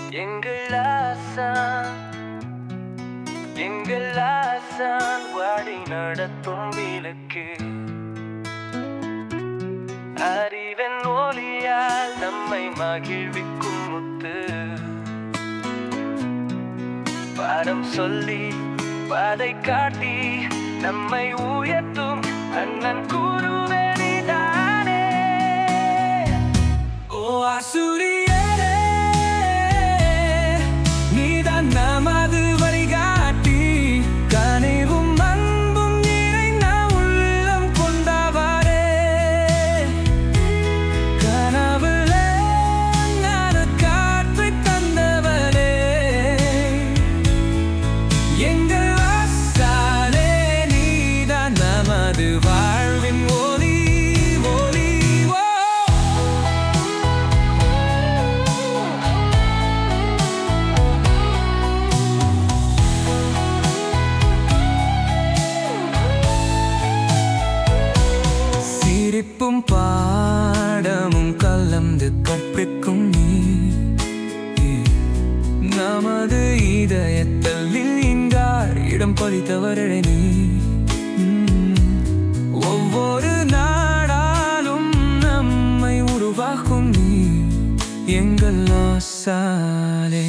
எங்கள் ஆசான் எங்கள் ஆசான் வாடி நடத்தும் விளக்கு அறிவன் ஒளியால் நம்மை மகிழ்விக்கும் முத்து பாடம் சொல்லி பாதை காட்டி நம்மை உயர்த்தும் அண்ணன் கூறுவேனிதானே ஓ ஆசுரியரே நீதான் நமது வழிகாட்டி கனிவும் அன்பும் நிறைந்த உள்ளம் கொண்டவரே கனவுல ஞான காற்றை தந்தவரே எங்கள் ஆசானே நீதான் நமது வாழ்வின் ஒளி ஒளி ஓ சிரிப்பும் பாடமும் கலந்து கற்பிக்கும் நீ நமது இதயத்தில் நீங்கார் இடம் பதித்தவரே நீ உம். ஒவ்வொரு நாடாலும் நம்மை உருவாக்கும் நீ எங்கள் ஆசாலே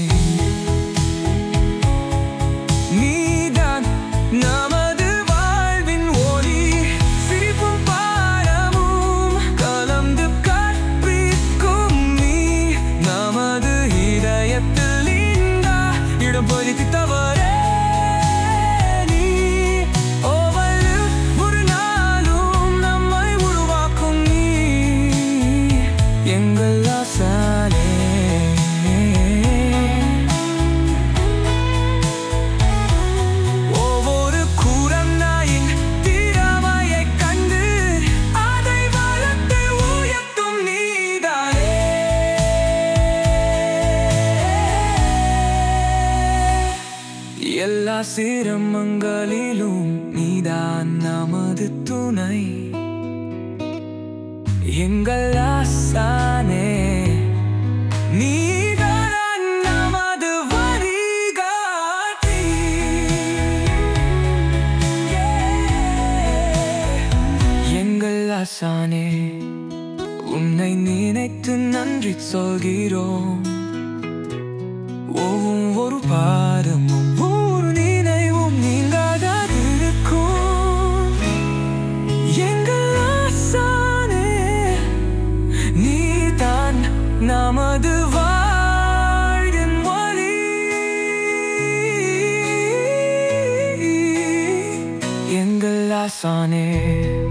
நீதான் நமது வாழ்வின் ஒளி சிரிப்பும் பாடமும் கலந்து கற்பிக்கும் நீ நமது இதயத்தில் நீங்கா இடம் பதித்தவரே நீ ஒவ்வொரு ஒரு நாளும் நம்மை உருவாக்கும் நீ எங்கள் ஆசானே ஒவ்வொரு குரங்காயின் திறமையைக் கண்டு அதை வளர்த்து உயர்த்தும் நீதானே எல்லா சிரமங்களிலும் நீதான் நமது துணை எங்கள் ஆசானே நீதான் நமது வழிகாட்டி எங்கள் ஆசானே உன்னை நினைத்து நன்றி சொல்கிறோம் ஒவ்வொரு பாதமும் ஒவ்வொரு நினைவும் நீங்காதிருக்கும் எங்கள் ஆசானே நீதான் நமது வாழ்வின் ஒளி எங்கள் ஆசானே